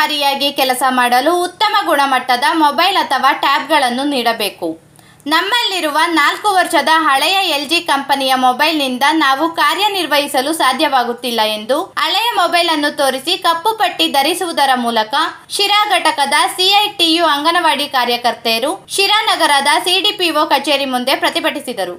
ಪರಿಣಾಮಕಾರಿಯಾಗಿ ಕೆಲಸ ಮಾಡಲು ಉತ್ತಮ ಗುಣಮಟ್ಟದ ಮೊಬೈಲ್ ಅಥವಾ ಟ್ಯಾಬ್ಗಳನ್ನು ನೀಡಬೇಕು ನಮ್ಮಲ್ಲಿರುವ ನಾಲ್ಕು ವರ್ಷದ ಹಳೆಯ ಎಲ್ ಜಿ ಕಂಪನಿಯ ಮೊಬೈಲ್ನಿಂದ ನಾವು ಕಾರ್ಯನಿರ್ವಹಿಸಲು ಸಾಧ್ಯವಾಗುತ್ತಿಲ್ಲ ಎಂದು ಹಳೆಯ ಮೊಬೈಲ್ ಅನ್ನು ತೋರಿಸಿ ಕಪ್ಪು ಪಟ್ಟಿ ಧರಿಸುವುದರ ಮೂಲಕ ಶಿರಾ ಘಟಕದ ಸಿಐಟಿಯು ಅಂಗನವಾಡಿ ಕಾರ್ಯಕರ್ತೆಯರು ಶಿರಾ ನಗರದ ಸಿಡಿಪಿಒ ಕಚೇರಿ ಮುಂದೆ ಪ್ರತಿಭಟಿಸಿದರು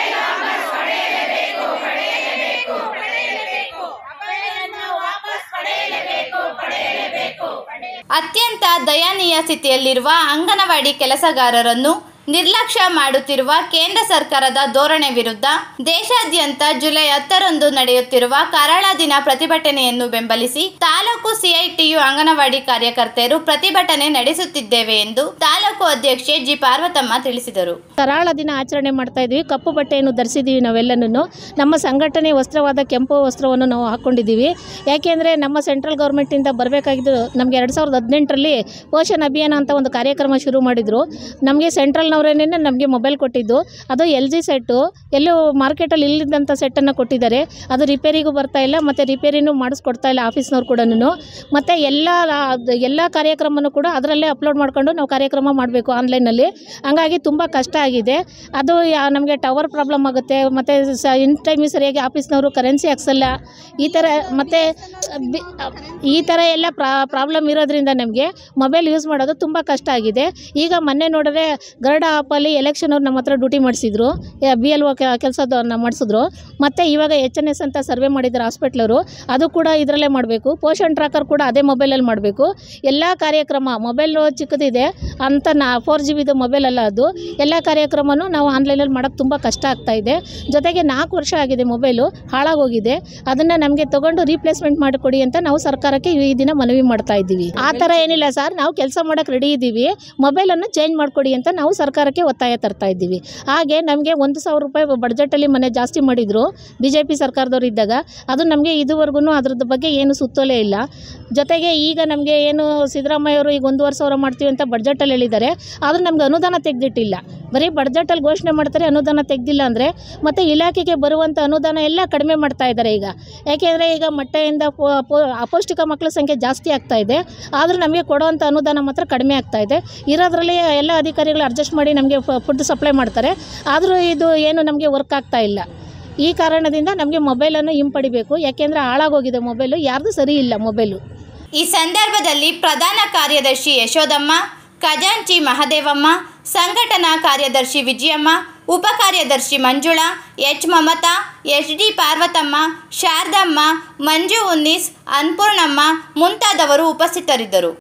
ಅತ್ಯಂತ ದಯನೀಯ ಸ್ಥಿತಿಯಲ್ಲಿರುವ ಅಂಗನವಾಡಿ ಕೆಲಸಗಾರರನ್ನು ನಿರ್ಲಕ್ಷ್ಯ ಮಾಡುತ್ತಿರುವ ಕೇಂದ್ರ ಸರ್ಕಾರದ ಧೋರಣೆ ವಿರುದ್ಧ ದೇಶಾದ್ಯಂತ ಜುಲೈ ಹತ್ತರಂದು ನಡೆಯುತ್ತಿರುವ ಕರಾಳ ದಿನ ಪ್ರತಿಭಟನೆಯನ್ನು ಬೆಂಬಲಿಸಿ ತಾಲೂಕು ಸಿಐಟಿಯು ಅಂಗನವಾಡಿ ಕಾರ್ಯಕರ್ತೆಯರು ಪ್ರತಿಭಟನೆ ನಡೆಸುತ್ತಿದ್ದೇವೆ ಎಂದು ತಾಲೂಕು ಅಧ್ಯಕ್ಷೆ ಜಿ ಪಾರ್ವತಮ್ಮ ತಿಳಿಸಿದರು ಕರಾಳ ದಿನ ಆಚರಣೆ ಮಾಡ್ತಾ ಇದ್ವಿ ಕಪ್ಪು ಬಟ್ಟೆಯನ್ನು ಧರಿಸಿದ್ದೀವಿ ನಾವೆಲ್ಲನೂ ನಮ್ಮ ಸಂಘಟನೆ ವಸ್ತ್ರವಾದ ಕೆಂಪು ವಸ್ತ್ರವನ್ನು ನಾವು ಹಾಕ್ಕೊಂಡಿದ್ದೀವಿ ಯಾಕೆಂದರೆ ನಮ್ಮ ಸೆಂಟ್ರಲ್ ಗೌರ್ಮೆಂಟಿಂದ ಬರಬೇಕಾಗಿದ್ದು ನಮಗೆ ಎರಡು ಸಾವಿರದ ಹದಿನೆಂಟರಲ್ಲಿ ಪೋಷಣ್ ಅಭಿಯಾನ ಅಂತ ಒಂದು ಕಾರ್ಯಕ್ರಮ ಶುರು ಮಾಡಿದರು ನಮಗೆ ಸೆಂಟ್ರಲ್ನವರೇನೇ ನಮಗೆ ಮೊಬೈಲ್ ಕೊಟ್ಟಿದ್ದು ಅದು ಎಲ್ ಜಿ ಸೆಟ್ಟು ಎಲ್ಲೂ ಮಾರ್ಕೆಟಲ್ಲಿ ಇಲ್ಲದಂಥ ಸೆಟ್ಟನ್ನು ಕೊಟ್ಟಿದ್ದಾರೆ ಅದು ರಿಪೇರಿಗೂ ಬರ್ತಾ ಇಲ್ಲ ಮತ್ತು ರಿಪೇರಿನೂ ಮಾಡಿಸ್ಕೊಡ್ತಾ ಇಲ್ಲ ಆಫೀಸ್ನವ್ರು ಕೂಡ ಮತ್ತು ಎಲ್ಲ ಅದು ಎಲ್ಲ ಕಾರ್ಯಕ್ರಮನೂ ಕೂಡ ಅದರಲ್ಲೇ ಅಪ್ಲೋಡ್ ಮಾಡ್ಕೊಂಡು ನಾವು ಕಾರ್ಯಕ್ರಮ ಮಾಡಬೇಕು ಆನ್ಲೈನಲ್ಲಿ ಹಂಗಾಗಿ ತುಂಬ ಕಷ್ಟ ಆಗಿದೆ ಅದು ಯಾ- ನಮಗೆ ಟವರ್ ಪ್ರಾಬ್ಲಮ್ ಆಗುತ್ತೆ ಮತ್ತು ಸ ಇನ್ ಟೈಮಿಗೆ ಸರಿಯಾಗಿ ಆಫೀಸ್ನವರು ಕರೆನ್ಸಿ ಹಾಕ್ಸಲ್ಲ ಈ ಥರ ಮತ್ತು ಬಿ- ಈ ಥರ ಎಲ್ಲ ಪ್ರಾಬ್ಲಮ್ ಇರೋದ್ರಿಂದ ನಮಗೆ ಮೊಬೈಲ್ ಯೂಸ್ ಮಾಡೋದು ತುಂಬ ಕಷ್ಟ ಆಗಿದೆ ಈಗ ಮೊನ್ನೆ ನೋಡಿದ್ರೆ ಗರುಡ ಆ್ಯಪಲ್ಲಿ ಎಲೆಕ್ಷನ್ ಅವ್ರು ನಮ್ಮ ಹತ್ರ ಡ್ಯೂಟಿ ಮಾಡಿಸಿದ್ರು ಬಿ ಎಲ್ ಒ ಕೆಲಸದವ್ರನ್ನ ಮಾಡಿಸಿದ್ರು ಮತ್ತು ಇವಾಗ ಎಚ್ ಎನ್ ಎಸ್ ಅಂತ ಸರ್ವೆ ಮಾಡಿದ್ದಾರೆ ಹಾಸ್ಪಿಟ್ಲವರು ಅದು ಕೂಡ ಇದರಲ್ಲೇ ಮಾಡಬೇಕು ಪೋಷಣ್ ಟ್ರ್ಯಾಕರ್ ಕೂಡ ಅದೇ ಮೊಬೈಲಲ್ಲಿ ಮಾಡಬೇಕು ಎಲ್ಲ ಕಾರ್ಯಕ್ರಮ ಮೊಬೈಲು ಚಿಕ್ಕದಿದೆ ಅಂತ ನಾ ಫೋರ್ ಜಿ ಬಿದು ಮೊಬೈಲ್ ಅಲ್ಲ ಅದು ಎಲ್ಲ ಕಾರ್ಯಕ್ರಮನೂ ನಾವು ಆನ್ಲೈನಲ್ಲಿ ಮಾಡೋಕ್ಕೆ ತುಂಬ ಕಷ್ಟ ಆಗ್ತಾ ಇದೆ ಜೊತೆಗೆ ನಾಲ್ಕು ವರ್ಷ ಆಗಿದೆ ಮೊಬೈಲು ಹಾಳಾಗೋಗಿದೆ ಅದನ್ನು ನಮಗೆ ತೊಗೊಂಡು ರೀಪ್ಲೇಸ್ಮೆಂಟ್ ಮಾಡಿಕೊಡಿ ಅಂತ ನಾವು ಸರ್ಕಾರಕ್ಕೆ ಈ ದಿನ ಮನವಿ ಮಾಡ್ತಾ ಇದ್ದೀವಿ ಆ ಥರ ಏನಿಲ್ಲ ಸರ್ ನಾವು ಕೆಲಸ ಮಾಡೋಕ್ಕೆ ರೆಡಿ ಇದ್ದೀವಿ ಮೊಬೈಲನ್ನು ಚೇಂಜ್ ಮಾಡಿಕೊಡಿ ಅಂತ ನಾವು ಸರ್ಕಾರಕ್ಕೆ ಒತ್ತಾಯ ತರ್ತಾ ಇದ್ದೀವಿ ಹಾಗೆ ನಮಗೆ ಒಂದು ಸಾವಿರ ರೂಪಾಯಿ ಬಡ್ಜೆಟಲ್ಲಿ ಮನೆ ಜಾಸ್ತಿ ಮಾಡಿದರು ಬಿ ಜೆ ಪಿ ಸರ್ಕಾರದವ್ರು ಇದ್ದಾಗ ಅದು ನಮಗೆ ಇದುವರೆಗೂ ಅದ್ರದ್ದು ಬಗ್ಗೆ ಏನು ಸುತ್ತೋಲೇ ಇಲ್ಲ ಜೊತೆಗೆ ಈಗ ನಮಗೆ ಏನು ಸಿದ್ದರಾಮಯ್ಯವರು ಈಗ ಒಂದೂವರೆ ಸಾವಿರ ಮಾಡ್ತೀವಿ ಅಂತ ಬಡ್ಜೆಟಲ್ಲಿ ಹೇಳಿದ್ದಾರೆ ಆದರೂ ನಮ್ಗೆ ಅನುದಾನ ತೆಗೆದಿಟ್ಟಿಲ್ಲ ಬರೀ ಬಡ್ಜೆಟಲ್ಲಿ ಘೋಷಣೆ ಮಾಡ್ತಾರೆ ಅನುದಾನ ತೆಗೆದಿಲ್ಲ ಅಂದರೆ ಮತ್ತು ಇಲಾಖೆಗೆ ಬರುವಂಥ ಅನುದಾನ ಎಲ್ಲ ಕಡಿಮೆ ಮಾಡ್ತಾ ಇದ್ದಾರೆ ಈಗ ಯಾಕೆಂದರೆ ಈಗ ಮೊಟ್ಟೆಯಿಂದ ಪೋ- ಪೋ- ಅಪೌಷ್ಟಿಕ ಮಕ್ಕಳ ಸಂಖ್ಯೆ ಜಾಸ್ತಿ ಆಗ್ತಾ ಇದೆ ಆದರೂ ನಮಗೆ ಕೊಡುವಂಥ ಅನುದಾನ ಮಾತ್ರ ಕಡಿಮೆ ಆಗ್ತಾ ಇದೆ ಇರೋದ್ರಲ್ಲಿ ಎಲ್ಲ ಅಧಿಕಾರಿಗಳು ಅಡ್ಜಸ್ಟ್ ಮಾಡಿ ನಮಗೆ ಫುಡ್ ಸಪ್ಲೈ ಮಾಡ್ತಾರೆ ಆದರೂ ಇದು ಏನು ನಮಗೆ ವರ್ಕ್ ಆಗ್ತಾ ಇಲ್ಲ ಈ ಕಾರಣದಿಂದ ನಮಗೆ ಮೊಬೈಲನ್ನು ಹಿಂಪಡಿಬೇಕು ಯಾಕೆಂದರೆ ಹಾಳಾಗೋಗಿದೆ ಮೊಬೈಲು ಯಾರ್ದು ಸರಿ ಇಲ್ಲ ಮೊಬೈಲು ಈ ಸಂದರ್ಭದಲ್ಲಿ ಪ್ರಧಾನ ಕಾರ್ಯದರ್ಶಿ ಯಶೋದಮ್ಮ ಖಜಾಂಚಿ ಮಹದೇವಮ್ಮ ಸಂಘಟನಾ ಕಾರ್ಯದರ್ಶಿ ವಿಜಯಮ್ಮ ಉಪ ಕಾರ್ಯದರ್ಶಿ Manjula H Mamata H D Parvathamma Sharadamma Manju ಉನ್ನೀಸ್ ಅನ್ಪೂರ್ಣಮ್ಮ ಮುಂತಾದವರು ಉಪಸ್ಥಿತರಿದ್ದರು